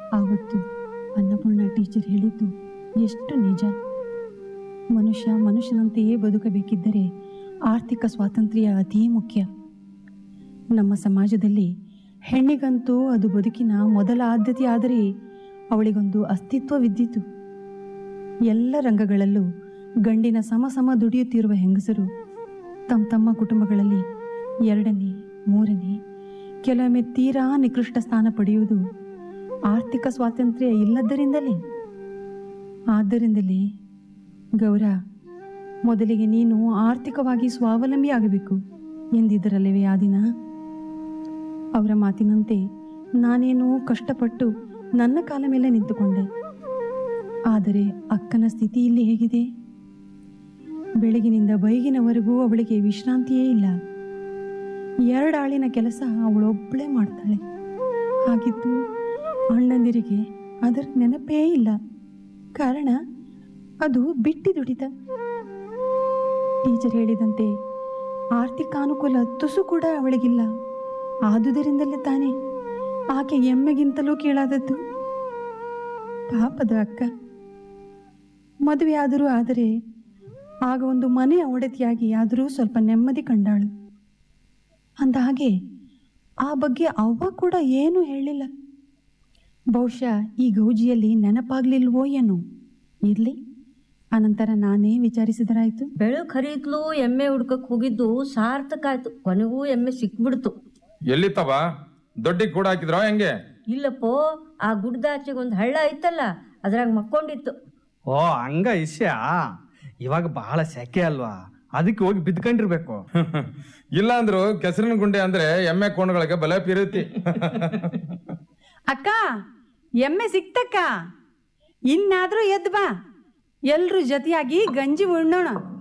ಆವತ್ತು ಅನ್ನಪೂರ್ಣ ಟೀಚರ್ ಹೇಳಿದ್ದು ಎಷ್ಟು ನಿಜ ಮನುಷ್ಯ ಮನುಷ್ಯನಂತೆಯೇ ಬದುಕಬೇಕಿದ್ದರೆ ಆರ್ಥಿಕ ಸ್ವಾತಂತ್ರ್ಯ ಅತೀ ಮುಖ್ಯ ನಮ್ಮ ಸಮಾಜದಲ್ಲಿ ಹೆಣ್ಣಿಗಂತೂ ಅದು ಬದುಕಿನ ಮೊದಲ ಆದ್ಯತೆ ಆದರೆ ಅವಳಿಗೊಂದು ಅಸ್ತಿತ್ವವಿದ್ದಿತು ಎಲ್ಲ ರಂಗಗಳಲ್ಲೂ ಗಂಡಿನ ಸಮ ಸಮ ದುಡಿಯುತ್ತಿರುವ ಹೆಂಗಸರು ತಮ್ಮ ತಮ್ಮ ಕುಟುಂಬಗಳಲ್ಲಿ ಎರಡನೇ ಮೂರನೇ ಕೆಲವೊಮ್ಮೆ ತೀರಾ ನಿಕೃಷ್ಟ ಸ್ಥಾನ ಪಡೆಯುವುದು ಆರ್ಥಿಕ ಸ್ವಾತಂತ್ರ್ಯ ಇಲ್ಲದರಿಂದಲೇ ಆದ್ದರಿಂದಲೇ ಗೌರ ಮೊದಲಿಗೆ ನೀನು ಆರ್ಥಿಕವಾಗಿ ಸ್ವಾವಲಂಬಿ ಆಗಬೇಕು ಎಂದಿದ್ದರಲ್ಲವೇ ಆ ದಿನ ಅವರ ಮಾತಿನಂತೆ ನಾನೇನೋ ಕಷ್ಟಪಟ್ಟು ನನ್ನ ಕಾಲ ಮೇಲೆ ನಿಂತುಕೊಂಡೆ ಆದರೆ ಅಕ್ಕನ ಸ್ಥಿತಿ ಇಲ್ಲಿ ಹೇಗಿದೆ ಬೆಳಗಿನಿಂದ ಬೈಗಿನವರೆಗೂ ಅವಳಿಗೆ ವಿಶ್ರಾಂತಿಯೇ ಇಲ್ಲ ಎರಡಾಳಿನ ಕೆಲಸ ಅವಳೊಬ್ಬಳೇ ಮಾಡ್ತಾಳೆ ಹಾಗಿದ್ದು ಅಣ್ಣಂದಿರಿಗೆ ಅದರ ನೆನಪೇ ಇಲ್ಲ ಕಾರಣ ಅದು ಬಿಟ್ಟಿ ದುಡಿತ ಟೀಚರ್ ಹೇಳಿದಂತೆ ಆರ್ಥಿಕ ಅನುಕೂಲ ತುಸು ಕೂಡ ಅವಳಿಗಿಲ್ಲ ಆದುದರಿಂದಲೇ ತಾನೇ ಆಕೆ ಎಮ್ಮೆಗಿಂತಲೂ ಕೀಳಾದದ್ದು ಪಾಪದ ಅಕ್ಕ ಮದುವೆ ಆದರೂ ಆದರೆ ಆಗ ಒಂದು ಮನೆಯ ಒಡತಿಯಾಗಿ ಆದರೂ ಸ್ವಲ್ಪ ನೆಮ್ಮದಿ ಕಂಡಾಳು ಅಂದ ಹಾಗೆ ಆ ಬಗ್ಗೆ ಅವ್ವ ಕೂಡ ಏನೂ ಹೇಳಿಲ್ಲ ಬಹುಶಃ ಈ ಗೌಜಿಯಲ್ಲಿ ನೆನಪಾಗ್ಲಿಲ್ವೋ ಏನೋ ಇರ್ಲಿ ಅನಂತರ ನಾನೇ ವಿಚಾರಿಸಿದರಾಯ್ತು ಬೆಳಕ್ ಹರಿತ್ಲು ಎಮ್ಮೆ ಹುಡ್ಕಕ್ ಹೋಗಿದ್ದು ಸಾರ್ಥಕ ಆಯ್ತು ಕೊನೆಗೂ ಎಮ್ಮೆ ಸಿಕ್ಬಿಡ್ತು ಎಲ್ಲಿತ್ತವ ದೊಡ್ಡಿ ಕೂಡ ಹಾಕಿದ್ರೋ ಹೆಂಗೆ ಇಲ್ಲಪ್ಪೋ ಆ ಗುಡ್ದಾಚೆಗೆ ಒಂದು ಹಳ್ಳ ಐತಲ್ಲ ಅದ್ರಾಗ ಮಕ್ಕೊಂಡಿತ್ತು ಓ ಹಂಗ ಇಷ್ಯ ಇವಾಗ ಬಹಳ ಸೆಕೆ ಅಲ್ವಾ ಅದಕ್ಕೆ ಹೋಗಿ ಬಿದ್ಕೊಂಡಿರ್ಬೇಕು ಇಲ್ಲ ಅಂದ್ರು ಕೆಸರಿನ ಗುಂಡೆ ಅಂದ್ರೆ ಎಮ್ಮೆ ಕೋಣಗಳಿಗೆ ಬಲ ಪಿರುತ್ತಿ ಅಕ್ಕ ಎಮ್ಮೆ ಸಿಕ್ತಕ್ಕ ಇನ್ನಾದ್ರೂ ಎದ್ದು ಬಾ ಎಲ್ರೂ ಜೊತೆಯಾಗಿ ಗಂಜಿ ಉಣ್ಣೋಣ